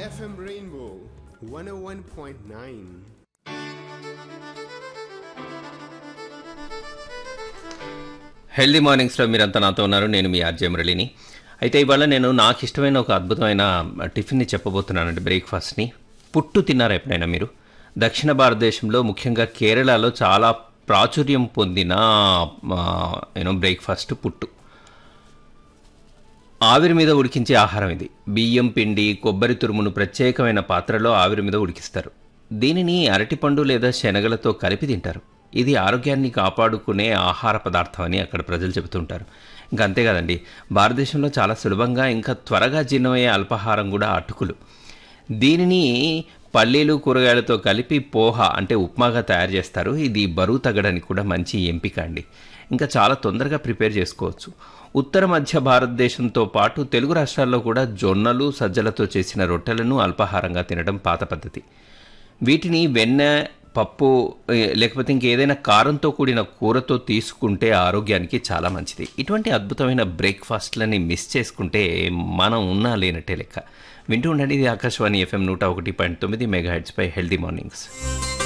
FM Rainbow 101.9. Healthy మార్నింగ్స్లో మీరంతా నాతో ఉన్నారు నేను మీ ఆర్జే మురళిని అయితే ఇవాళ నేను నాకు ఇష్టమైన ఒక అద్భుతమైన టిఫిన్ని చెప్పబోతున్నానండి బ్రేక్ఫాస్ట్ని పుట్టు తిన్నారా ఎప్పుడైనా మీరు దక్షిణ భారతదేశంలో ముఖ్యంగా కేరళలో చాలా ప్రాచుర్యం పొందిన యూనో బ్రేక్ఫాస్ట్ పుట్టు ఆవిరి మీద ఉడికించే ఆహారం ఇది బియ్యం పిండి కొబ్బరి తురుమును ప్రత్యేకమైన పాత్రలో ఆవిరి మీద ఉడికిస్తారు దీనిని అరటిపండు లేదా శనగలతో కలిపి తింటారు ఇది ఆరోగ్యాన్ని కాపాడుకునే ఆహార పదార్థం అని అక్కడ ప్రజలు చెబుతుంటారు ఇంకా అంతే కదండి భారతదేశంలో చాలా సులభంగా ఇంకా త్వరగా జీర్ణమయ్యే అల్పాహారం కూడా అటుకులు దీనిని పల్లీలు కూరగాయలతో కలిపి పోహ అంటే ఉప్మాగా తయారు చేస్తారు ఇది బరువు తగ్గడానికి కూడా మంచి ఎంపిక అండి ఇంకా చాలా తొందరగా ప్రిపేర్ చేసుకోవచ్చు ఉత్తర మధ్య భారతదేశంతో పాటు తెలుగు రాష్ట్రాల్లో కూడా జొన్నలు సజ్జలతో చేసిన రొట్టెలను అల్పాహారంగా తినడం పాత పద్ధతి వీటిని వెన్న పప్పు ఏ, లేకపోతే ఇంకేదైనా కారంతో కూడిన కూరతో తీసుకుంటే ఆరోగ్యానికి చాలా మంచిది ఇటువంటి అద్భుతమైన బ్రేక్ఫాస్ట్లని మిస్ చేసుకుంటే మనం ఉన్నా లేనట్టే లెక్క వింటూ ఉండండి ఇది ఆకాశవాణి ఎఫ్ఎం నూట ఒకటి పాయింట్ తొమ్మిది మెగా హెడ్స్పై హెల్దీ మార్నింగ్స్